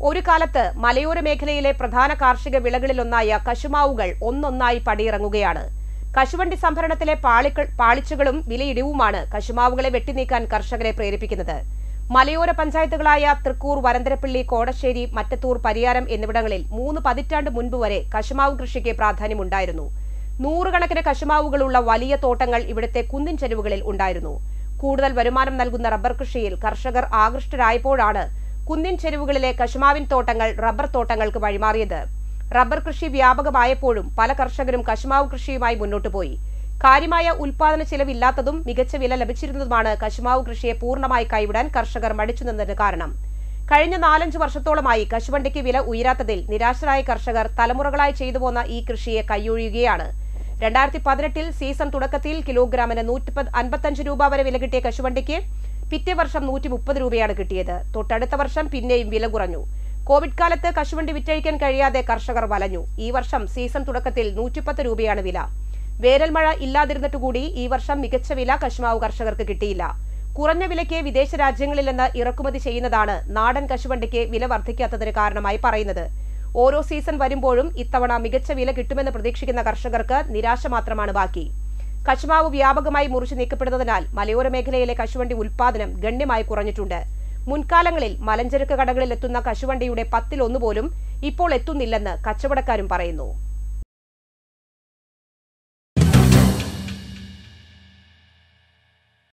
ഒരു കാലത്ത് മലയോര മേഖലയിലെ പ്രധാന കാർഷിക വിളകളിലൊന്നായ കശുമാവുകൾ ഒന്നൊന്നായി പടിയിറങ്ങുകയാണ് കശുവണ്ടി സംഭരണത്തിലെ പാളിക്ക പാളിച്ചകളും വിലയിടിവുമാണ് കശുമാവുകളെ വെട്ടിനീക്കാൻ കർഷകരെ പ്രേരിപ്പിക്കുന്നത് മലയോര പഞ്ചായത്തുകളായ തൃക്കൂർ വരന്തരപ്പള്ളി കോടശ്ശേരി മറ്റത്തൂർ പരിയാരം എന്നിവിടങ്ങളിൽ മൂന്ന് പതിറ്റാണ്ട് മുൻപ് വരെ കശുമാവ് കൃഷിക്ക് പ്രാധാന്യമുണ്ടായിരുന്നു നൂറുകണക്കിന് കശുമാവുകളുള്ള വലിയ തോട്ടങ്ങൾ ഇവിടുത്തെ കുന്നിൻ ചെരുവുകളിൽ ഉണ്ടായിരുന്നു കൂടുതൽ വരുമാനം നൽകുന്ന റബ്ബർ കൃഷിയിൽ കർഷകർ ആകൃഷ്ടരായപ്പോഴാണ് കുന്നിൻ ചെരുവുകളിലെ കശുമാവിൻ തോട്ടങ്ങൾ റബ്ബർ തോട്ടങ്ങൾക്ക് വഴിമാറിയത് റബ്ബർ കൃഷി വ്യാപകമായപ്പോഴും പല കർഷകരും കശുമാവ് കൃഷിയുമായി മുന്നോട്ടു പോയി കാര്യമായ ഉൽപാദന ചെലവില്ലാത്തതും മികച്ച വില ലഭിച്ചിരുന്നതുമാണ് കശുമാവ് കൃഷിയെ പൂർണ്ണമായി കൈവിടാൻ കർഷകർ മടിച്ചു നിന്നതിന് കാരണം കഴിഞ്ഞ നാലഞ്ച് വർഷത്തോളമായി കശുവണ്ടിക്ക് വില ഉയരാത്തതിൽ നിരാശരായ കർഷകർ തലമുറകളായി ചെയ്തു പോന്ന ഈ കൃഷിയെ കൈയൊഴിയുകയാണ് രണ്ടായിരത്തി പതിനെട്ടിൽ സീസൺ തുടക്കത്തിൽ കിലോഗ്രാമിന് നൂറ്റി അൻപത്തഞ്ച് രൂപ വരെ വില കിട്ടിയ കശുവണ്ടിക്ക് പിറ്റേ വർഷം നൂറ്റി മുപ്പത് രൂപയാണ് കിട്ടിയത് തൊട്ടടുത്ത വർഷം പിന്നെയും വില കുറഞ്ഞു കോവിഡ് കാലത്ത് കശുവണ്ടി വിറ്റഴിക്കാൻ കഴിയാതെ കർഷകർ വലഞ്ഞു ഈ വർഷം സീസൺ തുടക്കത്തിൽ നൂറ്റിപ്പത്ത് രൂപയാണ് വില വേനൽ മഴ ഇല്ലാതിരുന്നിട്ടുകൂടി ഈ വർഷം മികച്ച വില കശുമാവ് കർഷകർക്ക് കിട്ടിയില്ല കുറഞ്ഞ വിലയ്ക്ക് വിദേശ രാജ്യങ്ങളിൽ നിന്ന് ഇറക്കുമതി ചെയ്യുന്നതാണ് നാടൻ കശുവണ്ടിക്ക് വില വർദ്ധിക്കാത്തതിന് കാരണമായി പറയുന്നത് ഓരോ സീസൺ വരുമ്പോഴും ഇത്തവണ മികച്ച വില കിട്ടുമെന്ന് പ്രതീക്ഷിക്കുന്ന കർഷകർക്ക് നിരാശ മാത്രമാണ് ബാക്കി കശുമാവ് വ്യാപകമായി മുറിച്ചു നീക്കപ്പെടുന്നതിനാൽ മലയോര മേഖലയിലെ കശുവണ്ടി ഉൽപാദനം ഗണ്യമായി കുറഞ്ഞിട്ടുണ്ട് മുൻകാലങ്ങളിൽ മലഞ്ചരക്ക് കടകളിൽ എത്തുന്ന കശുവണ്ടിയുടെ പത്തിലൊന്നുപോലും ഇപ്പോൾ എത്തുന്നില്ലെന്ന് കച്ചവടക്കാരും പറയുന്നു